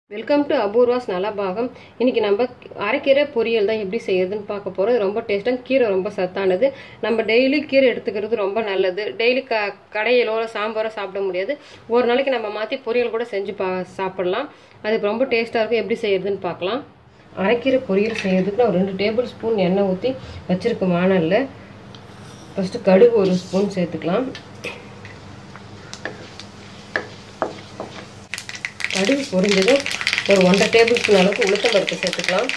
welcome to Apoorva's நலபாகம் இன்னைக்கு நம்ம அரைக்கீரை பொரியல் தான் எப்படி செய்யறதுன்னு பார்க்க போறோம் இது ரொம்ப டேஸ்டாக கீரை ரொம்ப சத்தானது நம்ம டெய்லி கீரை எடுத்துக்கிறது ரொம்ப நல்லது டெய்லி க கடையிலோ சாம்பாரோ சாப்பிட முடியாது ஒரு நாளைக்கு நம்ம மாற்றி பொரியல் கூட செஞ்சு பா சாப்பிடலாம் அது ரொம்ப டேஸ்ட்டாக இருக்கும் எப்படி செய்யறதுன்னு பார்க்கலாம் அரைக்கீரை பொரியல் செய்யறதுக்கு நான் ஒரு ரெண்டு டேபிள் ஸ்பூன் எண்ணெய் ஊற்றி வச்சிருக்க வானலில் ஃபஸ்ட்டு கடுகு ஒரு ஸ்பூன் சேர்த்துக்கலாம் கடுகு பொரிஞ்சதும் ஒரு ஒன்றரை டேபிள் ஸ்பூன் அளவுக்கு உளுத்தம் பருப்பு சேர்த்துக்கலாம்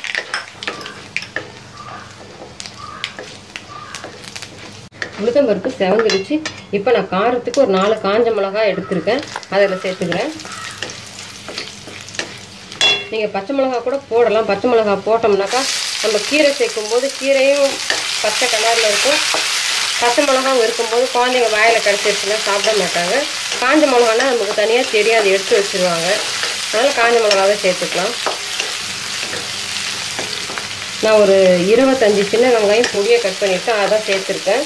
உளுத்தம் பருப்பு செவந்துடுச்சு இப்போ நான் காரத்துக்கு ஒரு நாலு காஞ்ச மிளகாய் எடுத்திருக்கேன் அதில் சேர்த்துக்கிறேன் நீங்கள் பச்சை மிளகா கூட போடலாம் பச்சை மிளகா போட்டோம்னாக்கா நம்ம கீரை சேர்க்கும் போது கீரையும் பச்சை கலரில் இருக்கும் பச்சை மிளகாவும் இருக்கும்போது குழந்தைங்க வாயில் கிடச்சிருச்சுன்னா சாப்பிட மாட்டாங்க காஞ்ச மிளகானா நமக்கு தனியாக தெரியாது எடுத்து வச்சுருவாங்க அதனால் காஞ்ச மிளகாவே சேர்த்துக்கலாம் நான் ஒரு இருபத்தஞ்சி சின்ன வெங்காயம் பொடியை கட் பண்ணிவிட்டு அதான் சேர்த்துருக்கேன்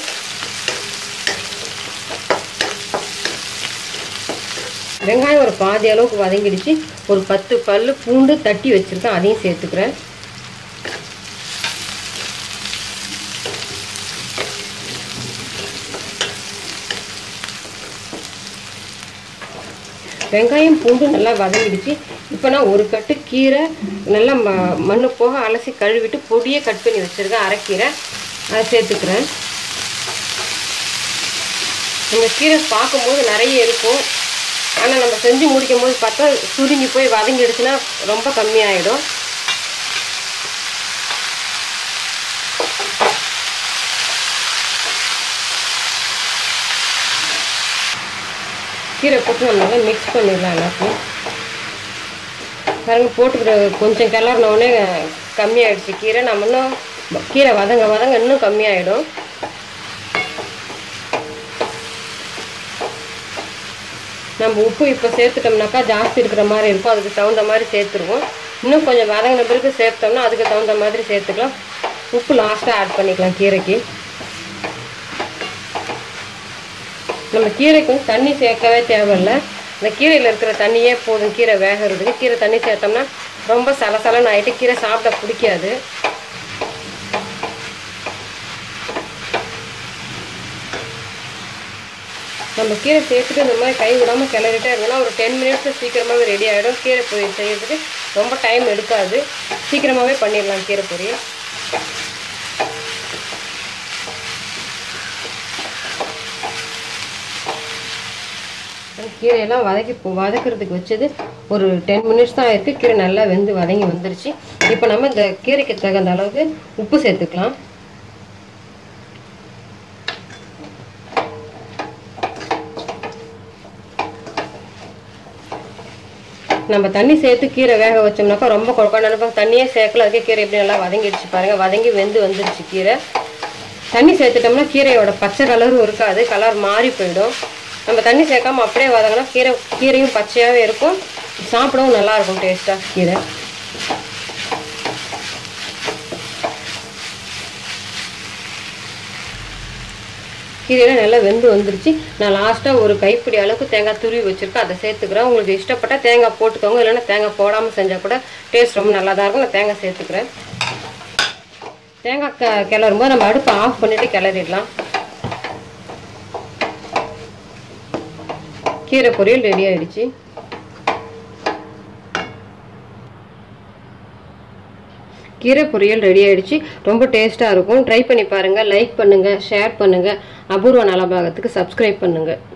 வெங்காயம் ஒரு பாதி அளவுக்கு வதங்கிடுச்சு ஒரு பத்து பல் பூண்டு தட்டி வச்சுருக்கேன் அதையும் சேர்த்துக்கிறேன் வெங்காயம் பூண்டு நல்லா வதங்கிடுச்சு இப்போ நான் ஒரு கட்டு கீரை நல்லா ம மண்ணு போக அலசி கழுவிட்டு பொடியை கட் பண்ணி வச்சுருக்கேன் அரைக்கீரை அதை சேர்த்துக்கிறேன் நம்ம கீரை பார்க்கும்போது நிறைய இருக்கும் ஆனால் நம்ம செஞ்சு முடிக்கும் போது பார்த்தா சுருங்கி போய் வதங்கிடுச்சுன்னா ரொம்ப கம்மியாயிடும் கீரை போட்டு நம்ம நல்லா மிக்ஸ் பண்ணிடலாம் எல்லாத்தையும் பாருங்க போட்டுக்கிற கொஞ்சம் கிளறினோடனே கம்மியாயிடுச்சு கீரை நம்ம இன்னும் கீரை வதங்க வதங்க இன்னும் கம்மியாயிடும் நம்ம உப்பு இப்போ சேர்த்துட்டோம்னாக்கா ஜாஸ்தி இருக்கிற மாதிரி இருக்கும் அதுக்கு தகுந்த மாதிரி சேர்த்துருவோம் இன்னும் கொஞ்சம் வதங்கின பிறகு சேர்த்தோம்னா அதுக்கு தகுந்த மாதிரி சேர்த்துக்கலாம் உப்பு லாஸ்ட்டாக ஆட் பண்ணிக்கலாம் கீரைக்கு நம்ம கீரைக்கு வந்து தண்ணி சேர்க்கவே தேவையில்ல இந்த கீரையில் இருக்கிற தண்ணியே போதும் கீரை வேகிறதுக்கு கீரை தண்ணி சேர்த்தோம்னா ரொம்ப சலசலன்னு ஆகிட்டு கீரை சாப்பிட பிடிக்காது நம்ம கீரை சேர்த்துட்டு இந்த மாதிரி கை விடாமல் கிளறிட்டே இருந்தோம்னா ஒரு டென் மினிட்ஸில் சீக்கிரமாகவே ரெடி ஆகிடும் கீரை பொரியல் செய்யறதுக்கு ரொம்ப டைம் எடுக்காது சீக்கிரமாகவே பண்ணிடலாம் கீரை பொரியல் கீரையெல்லாம் வதக்கி வதக்கிறதுக்கு வச்சது ஒரு டென் மினிட்ஸ் தான் இருக்குது கீரை நல்லா வெந்து வதங்கி வந்துருச்சு இப்போ நம்ம இந்த கீரைக்கு தகுந்த அளவுக்கு உப்பு சேர்த்துக்கலாம் நம்ம தண்ணி சேர்த்து கீரை வேக வச்சோம்னாக்கா ரொம்ப குழக்கான தண்ணியே சேர்க்கல அதுக்கே கீரை எப்படி நல்லா வதங்கிடுச்சு பாருங்கள் வதங்கி வெந்து வந்துடுச்சு கீரை தண்ணி சேர்த்துட்டோம்னா கீரையோட பச்சை கலரும் இருக்காது கலர் மாறி போயிடும் நம்ம தண்ணி சேர்க்காம அப்படியே வதங்கினா கீரை கீரையும் பச்சையாகவே இருக்கும் சாப்பிடவும் நல்லாயிருக்கும் டேஸ்ட்டாக கீரை கீரையெல்லாம் நல்லா வெந்து வந்துருச்சு நான் லாஸ்ட்டாக ஒரு கைப்பிடி அளவுக்கு தேங்காய் துருவி வச்சுருக்கேன் அதை சேர்த்துக்கிறேன் உங்களுக்கு இஷ்டப்பட்டால் தேங்காய் போட்டுக்கோங்க இல்லைன்னா தேங்காய் போடாமல் செஞ்சால் கூட டேஸ்ட் ரொம்ப நல்லா தான் இருக்கும் நான் தேங்காய் சேர்த்துக்கிறேன் தேங்காய் க கிளறும் போது நம்ம அடுப்பை ஆஃப் பண்ணிவிட்டு கிளறிடலாம் கீரை பொரியல் ரெடி ஆயிடுச்சு கீரை பொரியல் ரெடி ஆயிடுச்சு ரொம்ப டேஸ்ட்டாக இருக்கும் ட்ரை பண்ணி பாருங்கள் லைக் பண்ணுங்கள் ஷேர் பண்ணுங்கள் அபூர்வ நலபாகத்துக்கு சப்ஸ்கிரைப் பண்ணுங்கள்